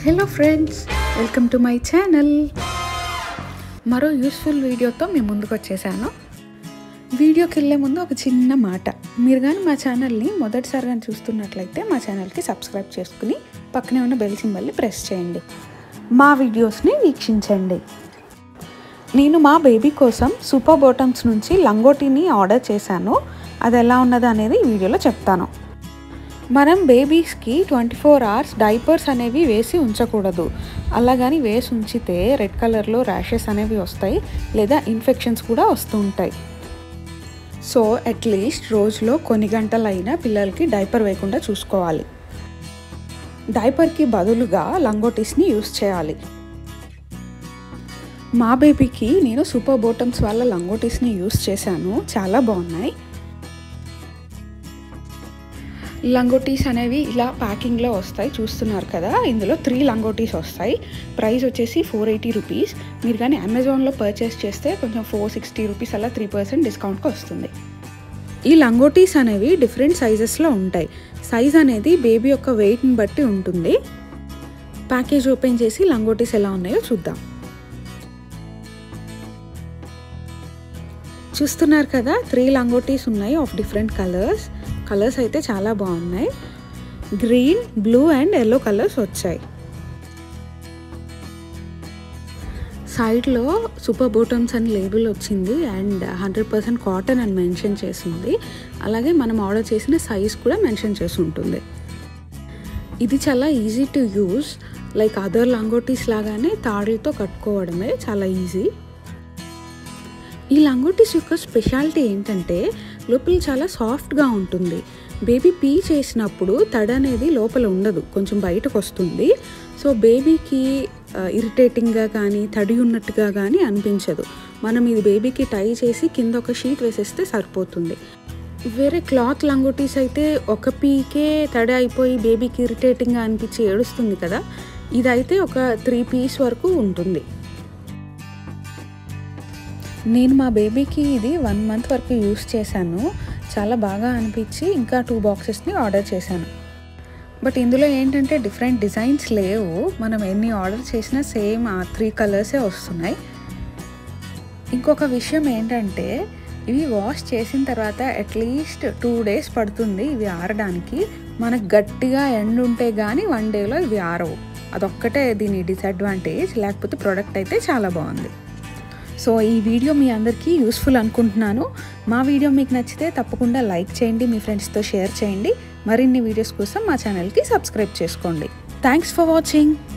hello friends welcome to my channel మరో useful వీడియోతో మేము ముందుకు వచ్చేసాను వీడియోకి వెళ్ళే ముందు ఒక చిన్న మాట మీరు కానీ మా ఛానల్ని మొదటిసారిగా చూస్తున్నట్లయితే మా ఛానల్కి సబ్స్క్రైబ్ చేసుకుని పక్కనే ఉన్న బెల్ సింబల్ని ప్రెస్ చేయండి మా వీడియోస్ని వీక్షించండి నేను మా బేబీ కోసం సూపర్ బోటమ్స్ నుంచి లంగోటీని ఆర్డర్ చేశాను అది ఎలా ఉన్నది అనేది ఈ వీడియోలో చెప్తాను మనం బేబీస్కి ట్వంటీ ఫోర్ అవర్స్ డైపర్స్ అనేవి వేసి ఉంచకూడదు అలాగని వేసి ఉంచితే రెడ్ కలర్లో ర్యాషెస్ అనేవి వస్తాయి లేదా ఇన్ఫెక్షన్స్ కూడా వస్తూ ఉంటాయి సో అట్లీస్ట్ రోజులో కొన్ని గంటలైనా పిల్లలకి డైపర్ వేయకుండా చూసుకోవాలి డైపర్కి బదులుగా లంగోటీస్ని యూస్ చేయాలి మా బేబీకి నేను సూపర్ బోటమ్స్ వాళ్ళ లంగోటీస్ని యూస్ చేశాను చాలా బాగున్నాయి లంగోటీస్ అనేవి ఇలా ప్యాకింగ్లో వస్తాయి చూస్తున్నారు కదా ఇందులో త్రీ లంగోటీస్ వస్తాయి ప్రైస్ వచ్చేసి ఫోర్ ఎయిటీ రూపీస్ మీరు కానీ అమెజాన్లో పర్చేస్ చేస్తే కొంచెం ఫోర్ సిక్స్టీ రూపీస్ అలా త్రీ పర్సెంట్ డిస్కౌంట్కి వస్తుంది ఈ లంగోటీస్ అనేవి డిఫరెంట్ సైజెస్లో ఉంటాయి సైజ్ అనేది బేబీ యొక్క వెయిట్ని బట్టి ఉంటుంది ప్యాకేజ్ ఓపెన్ చేసి లంగోటీస్ ఎలా ఉన్నాయో చూద్దాం చూస్తున్నారు కదా త్రీ లంగోటీస్ ఉన్నాయి ఆఫ్ డిఫరెంట్ కలర్స్ కలర్స్ అయితే చాలా బాగున్నాయి green blue and yellow colours వచ్చాయి సైడ్లో సూపర్ బోటమ్స్ అని లేబుల్ వచ్చింది అండ్ హండ్రెడ్ పర్సెంట్ కాటన్ అని మెన్షన్ చేసింది అలాగే మనం ఆర్డర్ చేసిన సైజ్ కూడా మెన్షన్ చేసి ఉంటుంది ఇది చాలా easy to use like other లంగోటీస్ లాగానే తాడులతో కట్టుకోవడమే చాలా ఈజీ ఈ లంగోటీస్ యొక్క స్పెషాలిటీ ఏంటంటే లోపల చాలా సాఫ్ట్గా ఉంటుంది బేబీ పీ చేసినప్పుడు తడ అనేది లోపల ఉండదు కొంచెం బయటకు వస్తుంది సో బేబీకి ఇరిటేటింగ్గా కానీ తడి ఉన్నట్టుగా కానీ అనిపించదు మనం ఇది బేబీకి టై చేసి కింద ఒక షీట్ వేసేస్తే సరిపోతుంది వేరే క్లాత్ లంగోటీస్ అయితే ఒక పీకే తడి అయిపోయి బేబీకి ఇరిటేటింగ్గా అనిపించి ఏడుస్తుంది కదా ఇదైతే ఒక త్రీ పీస్ వరకు ఉంటుంది నేను మా బేబీకి ఇది వన్ మంత్ వరకు యూస్ చేశాను చాలా బాగా అనిపించి ఇంకా టూ బాక్సెస్ని ఆర్డర్ చేశాను బట్ ఇందులో ఏంటంటే డిఫరెంట్ డిజైన్స్ లేవు మనం ఎన్ని ఆర్డర్ చేసినా సేమ్ ఆ త్రీ కలర్సే వస్తున్నాయి ఇంకొక విషయం ఏంటంటే ఇవి వాష్ చేసిన తర్వాత అట్లీస్ట్ టూ డేస్ పడుతుంది ఇవి ఆరడానికి మనకు గట్టిగా ఎండ్ ఉంటే కానీ వన్ డేలో ఇవి ఆరవు అదొక్కటే దీని డిసడ్వాంటేజ్ లేకపోతే ప్రోడక్ట్ అయితే చాలా బాగుంది సో ఈ వీడియో మీ అందరికీ యూస్ఫుల్ అనుకుంటున్నాను మా వీడియో మీకు నచ్చితే తప్పకుండా లైక్ చేయండి మీ ఫ్రెండ్స్తో షేర్ చేయండి మరిన్ని వీడియోస్ కోసం మా ఛానల్కి సబ్స్క్రైబ్ చేసుకోండి థ్యాంక్స్ ఫర్ వాచింగ్